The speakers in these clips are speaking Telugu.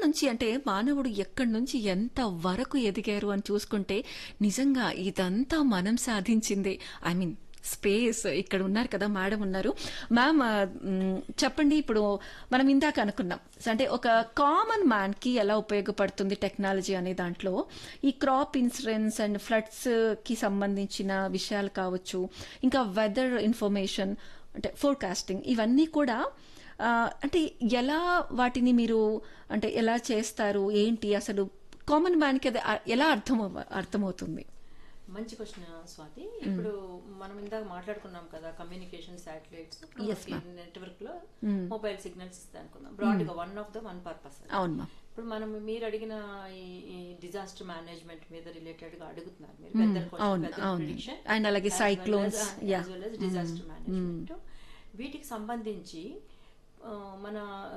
నుంచి అంటే మానవుడు ఎక్కడి నుంచి ఎంత వరకు ఎదిగారు అని చూసుకుంటే నిజంగా ఇదంతా మనం సాధించిందే ఐ మీన్ స్పేస్ ఇక్కడ ఉన్నారు కదా మేడం ఉన్నారు మ్యామ్ ఆ, మ్, చెప్పండి ఇప్పుడు మనం ఇందాక అనుకున్నాం అంటే ఒక కామన్ మ్యాన్ కి ఎలా ఉపయోగపడుతుంది టెక్నాలజీ అనే దాంట్లో ఈ క్రాప్ ఇన్సూరెన్స్ అండ్ ఫ్లడ్స్ కి సంబంధించిన విషయాలు కావచ్చు ఇంకా వెదర్ ఇన్ఫర్మేషన్ అంటే ఫోర్కాస్టింగ్ ఇవన్నీ కూడా ఆ, అంటే ఎలా వాటిని మీరు అంటే ఎలా చేస్తారు ఏంటి అసలు కామన్ మ్యాన్కి అది అ- ఎలా అర్థం అవ్వ- అర్థమవుతుంది మంచి క్వశ్చన్ స్వాతి ఇప్పుడు మనం ఇందాక మాట్లాడుకున్నాం కదా communication satellites Yes, ma'am. Network లో మొబైల్ సిగ్నల్స్ ఇస్తాయి అనుకుందాం బ్రాడ్ గా one of the one purpose అవును మా ఇప్పుడు మనం మీరు అడిగిన ఈ డిజాస్టర్ మేనేజ్మెంట్ మీద రిలేటెడ్ గా అడుగుతున్నారు మీరు వెదర్ అవును, అవును. And అలాగే cyclones, yeah. డిజాస్టర్ మేనేజ్మెంట్ వీటికి సంబంధించి ఆ, మన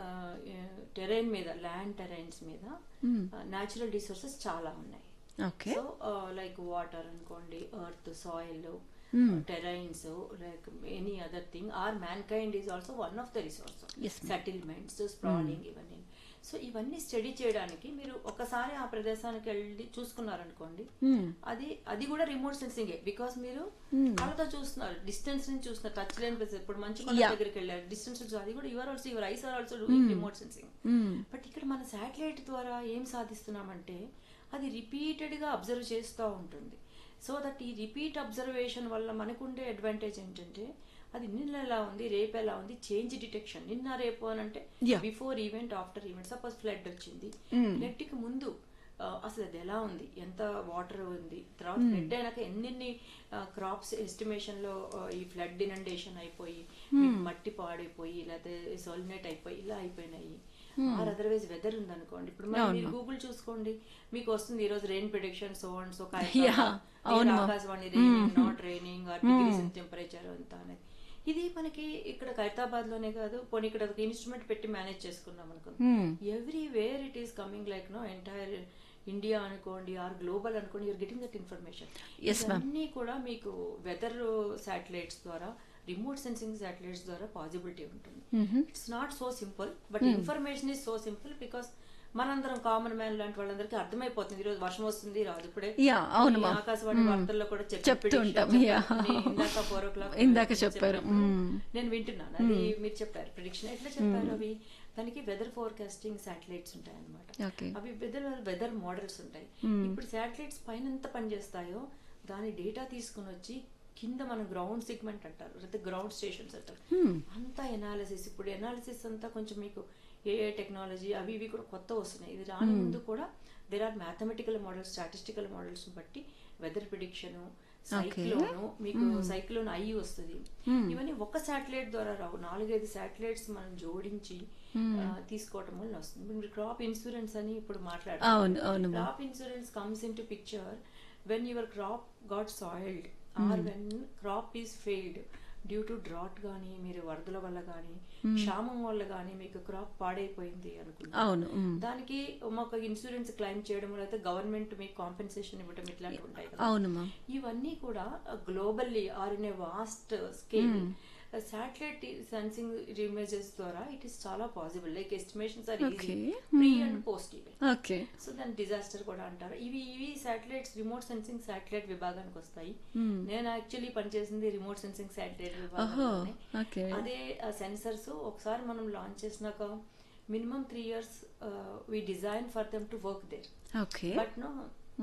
టెరైన్ మీద ల్యాండ్ టెరైన్స్ మీద న్యాచురల్ రిసోర్సెస్ చాలా ఉన్నాయి ఓకే సో లైక్ వాటర్ అనుకోండి earth soil terrains like any other thing or mankind is also one of the resource Yes, ma'am. Settlements sprawling ఇవన్నీ సో ఇవన్నీ స్టడీ చేయడానికి మీరు ఒకసారి ఆ ప్రదేశానికి వెళ్ళి చూసుకున్నారనుకోండి అది అది కూడా రిమోట్ సెన్సింగే బికాస్ మీరు కళ్ళతో చూస్తున్నారు డిస్టెన్స్ నుంచి చూస్తున్నారు టచ్ లేని ప్లేస్ ఇప్పుడు మంచి కొండ Yeah. దగ్గరికి వెళ్ళారు డిస్టెన్స్ అది కూడా your also your eyes are also doing remote sensing but ఇక్కడ మన శాటిలైట్ ద్వారా ఏం సాధిస్తున్నామంటే అది రిపీటెడ్ గా అబ్జర్వ్ చేస్తూ ఉంటుంది సో దట్ ఈ రిపీట్ అబ్జర్వేషన్ వల్ల మనకుండే అడ్వాంటేజ్ ఏంటంటే అది నిన్న ఎలా ఉంది రేపు ఎలా ఉంది చేంజ్ డిటెక్షన్ నిన్న రేపు అని అంటే Yeah. Before event after event suppose flood వచ్చింది ఫ్లడ్ కి ముందు ఆ, అసలు అది ఎలా ఉంది ఎంత వాటర్ ఉంది తర్వాత ఫ్లడ్ అయినాక ఎన్నెన్ని క్రాప్స్ ఎస్టిమేషన్ లో ఆ, ఈ ఫ్లడ్ ఇనండేషన్ అయిపోయి మీకు మట్టి పాడైపోయి లేకపోతే సోలినేట్ అయిపోయి ఇలా అయిపోయినాయి ఆర్ అదర్వైజ్ వెదర్ ఉంది అనుకోండి ఇప్పుడు మరి అవును. మీరు గూగుల్ చూసుకోండి మీకు వస్తుంది ఈ రోజు rain prediction so and so Yeah, అవును. Akashvani raining not raining or degrees temperature అంతా అనేది ఇది మనకి ఇక్కడ ఖైరతాబాద్ లోనే కాదు పోనీ ఇక్కడ ఒక ఇన్స్ట్రుమెంట్ పెట్టి మేనేజ్ చేసుకున్నాం అనుకోండి everywhere it is coming like no entire India అనుకోండి ఆర్ గ్లోబల్ అనుకోండి you're getting that information Yes, ma'am. అన్ని కూడా మీకు వెదర్ శాటిలైట్స్ ద్వారా రిమోట్ సెన్సింగ్ శాటిలైట్స్ ద్వారా పాసిబిలిటీ ఉంటుంది it's not so simple but information is so simple because మనందరం కామన్ మ్యాన్ లాంటి వాళ్ళందరికీ అర్థమైపోతుంది ఈ రోజు వర్షం వస్తుంది రాదు ఇప్పుడే Yeah, అవును, ఈ ma'am. ఆకాశవాణి వార్తల్లో కూడా చెప్పి చెప్తూ prediction ఉంటాం, చెప్పారు. yeah. నే- ఇందాక ఫోర్ ఓ క్లాక్ ఇందాక చెప్పారు. మ్మ్. నేను వింటున్నాను అది మీరు చెప్పారు ప్రిడిక్షన్ ఎట్లా చెప్పారు అవి దానికి వెదర్ ఫోర్కాస్టింగ్ శాటిలైట్స్ ఉంటాయి అనమాట Okay. అవి వెదర్ వెదర్ మోడల్స్ ఉంటాయి ఇప్పుడు శాటిలైట్స్ పైన ఎంత పనిచేస్తాయో దాని డేటా తీసుకుని వచ్చి కింద మనం గ్రౌండ్ సెగ్మెంట్ అంటారు లేకపోతే గ్రౌండ్ స్టేషన్స్ అంటారు అంతా ఎనాలిసిస్ ఇప్పుడు ఎనాలిసిస్ అంతా కొంచెం మీకు ఏ ఏ టెక్నాలజీ అవి ఇవి కూడా కొత్త వస్తున్నాయి ఇది రాని ముందు కూడా there are mathematical models statistical models బట్టి వెదర్ ప్రిడిక్షన్ సైక్లోన్ మీకు సైక్లోన్ ఐ వస్తుంది ఇవన్నీ ఒక శాటిలైట్ ద్వారా రావు నాలుగైదు శాటిలైట్స్ మనం జోడించి ఆ, తీసుకోవటం వల్ల వస్తుంది ఇప్పుడు మీరు క్రాప్ ఇన్సూరెన్స్ అని ఇప్పుడు అవును, అవును, మాట్లాడారు ma'am. crop insurance comes into picture when your crop got soiled or when crop is failed due to drought గానీ మీరు వరదల వల్ల గానీ క్షామం వల్ల గానీ మీకు క్రాప్ పాడైపోయింది అనుకుంటా అవును మ్మ్. దానికి మాకు ఇన్సూరెన్స్ క్లెయిమ్ చేయడం లేకపోతే గవర్నమెంట్ మీకు కాంపెన్సేషన్ ఇవ్వడం ఇట్లాంటివి ఉంటాయి కదా అవును మా ఇవన్నీ కూడా globally or in a vast scale satellite sensing images ద్వారా ఇట్ ఈస్ చాలా possible like estimations are easy Okay. Pre and post even okay so దాని డిజాస్టర్ కూడా అంటారు ఇవి ఇవి శాటిలైట్స్ రిమోట్ సెన్సింగ్ శాటిలైట్ విభాగానికి వస్తాయి నేను యాక్చువల్లీ పనిచేసింది రిమోట్ సెన్సింగ్ శాటిలైట్ విభాగంలోనే okay. అదే సెన్సర్స్ ఒకసారి మనం లాంచ్ చేసినాక minimum three years we design for them to work there okay but no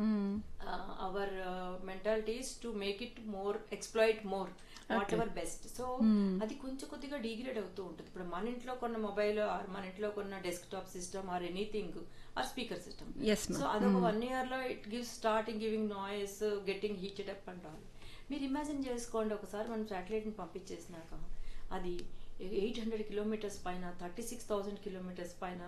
our mentality is to make it more exploit more whatever best so అది కొంచెం కొద్దిగా డిగ్రేడ్ అవుతూ ఉంటుంది ఇప్పుడు మన ఇంట్లో కొన్న మొబైల్ ఆర్ మన ఇంట్లో కొన్న desktop system or anything or speaker system Yes, ma'am. So అదొక వన్ ఇయర్ లో it give starting giving noise getting heated up and all మీరు ఇమాజిన్ చేసుకోండి ఒకసారి మనం శాటిలైట్ ని పంపించేసినాక అది ఎయిట్ హండ్రెడ్ కిలోమీటర్స్ పైన థర్టీ సిక్స్ థౌసండ్ కిలోమీటర్స్ పైన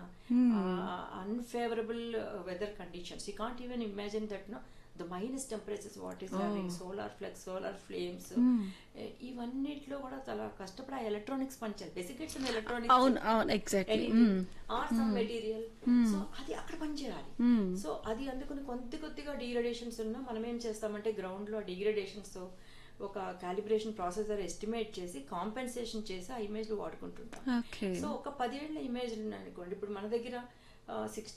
unfavourable weather conditions you can't even imagine that no the minus temperatures what is having solar flex solar flames ఇవన్నిట్లో కూడా చాలా కష్టపడి ఆ ఎలక్ట్రానిక్స్ పనిచేయాలి బేసిక్ ఇట్స్ ఎలక్ట్రానిక్స్ అవును అవును exactly or some material so అది అక్కడ పనిచేయాలి సో అది అందుకుని కొద్ది కొద్దిగా డిగ్రేడేషన్స్ ఉన్నా మనం ఏం చేస్తామంటే గ్రౌండ్ లో డిగ్రేడేషన్స్ ఒక కాలిబ్రేషన్ ప్రాసెసర్ ఎస్టిమేట్ చేసి కాంపెన్సేషన్ చేసి ఆ ఇమేజ్ వాడుకుంటుంటాం ఓకే సో ఒక పదేళ్ల ఇమేజ్ అనుకోండి ఇప్పుడు మన దగ్గర సిక్స్టీ